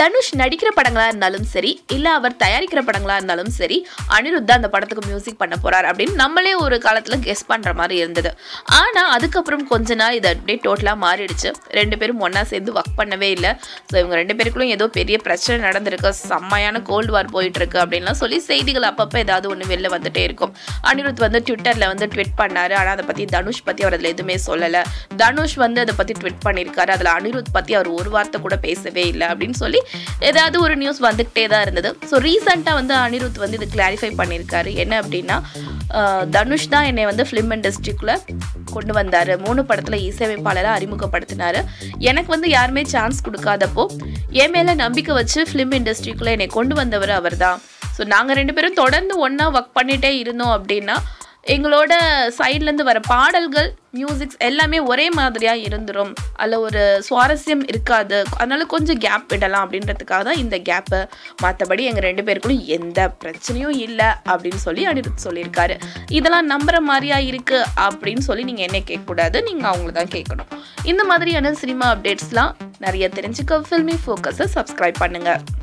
தனுஷ் நடிக்கிற படங்களா இருந்தாலும் சரி இல்ல அவர் தயாரிக்கிற படங்களா இருந்தாலும் சரி அனிருத் தான் அந்த படத்துக்கு மியூசிக் பண்ண போறார் அப்படின்னு நம்மளே ஒரு காலத்துல கெஸ் பண்ற மாதிரி இருந்தது ஆனா அதுக்கப்புறம் கொஞ்ச நாள் இது அப்படியே டோட்டலா மாறிடுச்சு ரெண்டு பேரும் ஒண்ணா சேர்ந்து ஒர்க் பண்ணவே இல்லை ஸோ இவங்க ரெண்டு பேருக்குள்ளும் ஏதோ பெரிய பிரச்சனை நடந்திருக்கு செம்மையான கோல்டு வார் போயிட்டு இருக்கு அப்படின்லாம் சொல்லி செய்திகள் அப்பப்போ ஏதாவது ஒன்று வெளில வந்துட்டே இருக்கும் அனிருத் வந்து ட்விட்டர்ல வந்து ட்விட் பண்ணாரு ஆனா அதை பத்தி தனுஷ் பத்தி அவர் அதில் எதுவுமே சொல்லலை தனுஷ் வந்து அதை பத்தி ட்விட் பண்ணியிருக்காரு அதுல அனிருத் பத்தி அவர் ஒரு வார்த்தை கூட பேசவே இல்லை அப்படின்னு சொல்லி ஏதாவது ஒரு நியூஸ் வந்துக்கிட்டே தான் இருந்தது ஸோ ரீசெண்டாக வந்து அனிருத் வந்து இது கிளாரிஃபை பண்ணியிருக்காரு என்ன அப்படின்னா ஆஹ், தனுஷ் தான் என்னை வந்து ஃபிலிம் இண்டஸ்ட்ரிக்குள்ளே கொண்டு வந்தார் மூணு படத்தில் இசையமைப்பாளராக அறிமுகப்படுத்தினாரு எனக்கு வந்து யாருமே சான்ஸ் கொடுக்காதப்போ என் மேலே நம்பிக்கை வச்சு ஃபிலிம் இண்டஸ்ட்ரிக்குள்ளே என்னை கொண்டு வந்தவர் அவர் தான் ஸோ நாங்கள் ரெண்டு பேரும் தொடர்ந்து ஒன்றா ஒர்க் பண்ணிகிட்டே இருந்தோம் அப்படின்னா எங்களோட சைட்லேருந்து வர பாடல்கள் மியூசிக்ஸ் எல்லாமே ஒரே மாதிரியாக இருந்துரும் அதில் ஒரு சுவாரஸ்யம் இருக்காது அதனால கொஞ்சம் கேப் விடலாம் அப்படின்றதுக்காக தான் இந்த கேப்பு மற்றபடி எங்கள் ரெண்டு பேருக்குள்ளும் எந்த பிரச்சனையும் இல்லை அப்படின்னு சொல்லி அனிருத் சொல்லியிருக்காரு இதெல்லாம் நம்புற மாதிரியா இருக்கு அப்படின்னு சொல்லி நீங்கள் என்ன கேட்கக்கூடாது நீங்கள் அவங்கள தான் கேட்கணும் இந்த மாதிரியான சினிமா அப்டேட்ஸ்லாம் நிறைய தெரிஞ்சுக்க ஃபில்மி ஃபோக்கஸை சப்ஸ்கிரைப் பண்ணுங்கள்